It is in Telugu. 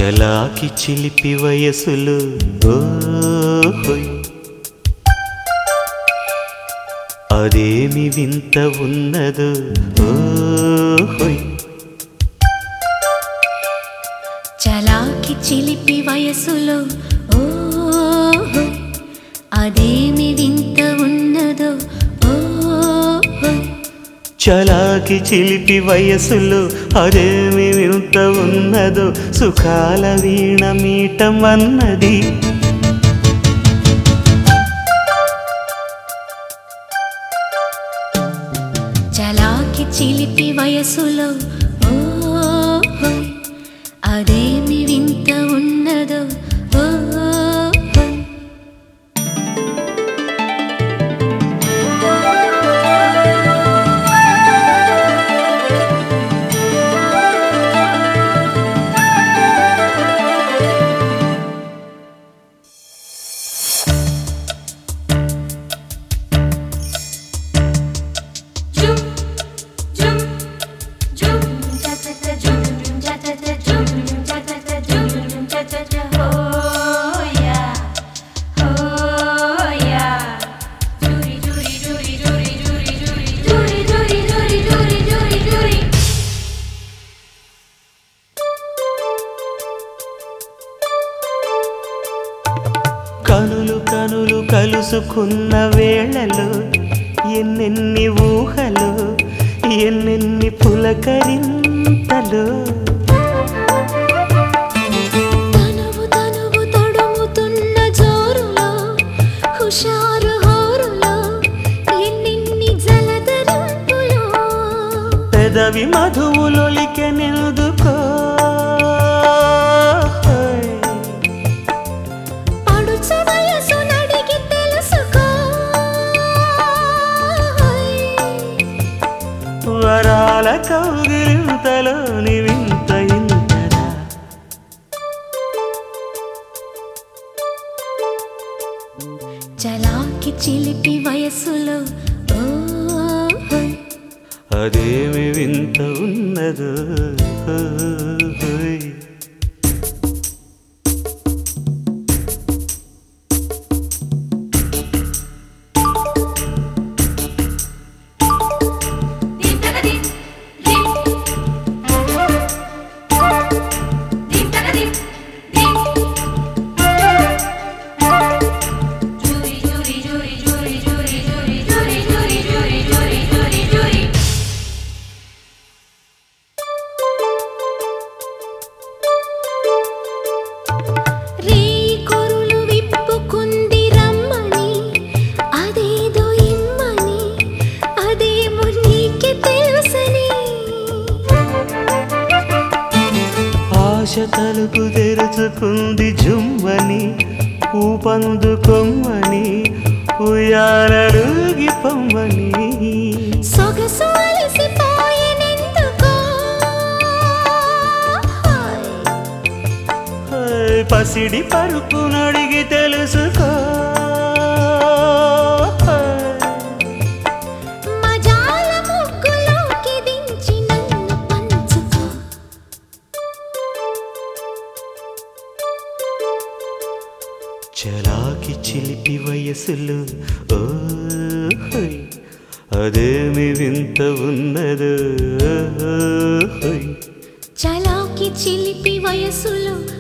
చలాకి చిలిపి వయసులు ఓహోయ్ అదేమి వింత ఉన్నదో ఓహోయ్ చలాకి చిలిపి వయసులో ఓహో అదేమి వింత ఉన్నదో ఓహో చలాకి చిలిపి వయసులు అదేమి వింత ఉన్నదో సుఖాల వీణ మీటం అన్నది చలాకి చిలిపి వయసులో ఓహో అదేమి వింత ఉన్నదో ఓహో Jum, jum, jum, cha cha cha, jum, jum, cha cha cha, jum, jum, cha cha cha, jum, jum, cha cha cha. Oh yeah, oh yeah. Jury, jury, jury, jury, jury, jury, jury, jury, jury, jury, jury, jury. కనులు కనులు కలుసుకున్న వేళలో ఎన్నెన్ని ఊహలు ఎన్నెన్ని పులకరింతలు తనువు తనువు తడుముతున్న జోరులో హుషారు హోరులో ఎన్నెన్ని జలధరింపులో పెదవి మధువులొలికె నిలుదుకో పడుచు వయసు నడిగి తెలుసుకో వరాల కౌగిలింతలోని వింత ఇంతరా చలాకి చిలిపి వయసులో ఓహో అదేమి వింత ఉన్నదో ఓయ్. Dim taka dim, dim. Dim taka dim, dim. Jury, jury, jury, jury, jury, jury, jury, jury, jury, jury, jury, jury. రీ కొరులు విప్పుకుంది రమ్మని అదేదో ఇమ్మని అదేమో నీకే తెలుసని ఆశ తలుపు తెరుచుకుంది జుమ్మని ఊపందుకొమ్మని ఉయ్యాలడుగి పొమ్మని సొగసు అలసిపోయేనెందుకో ఓయ్, పసిడి పరుపు నడిగి తెలుసుకో ఓయ్. మజాల ముగ్గులోకి దించి నన్ను పంచుకో చలాకి చిలిపి వయసులు ఓహోయ్ అదేమి వింత ఉన్నదో ఓహోయ్ చలాకి చిలిపి వయసులో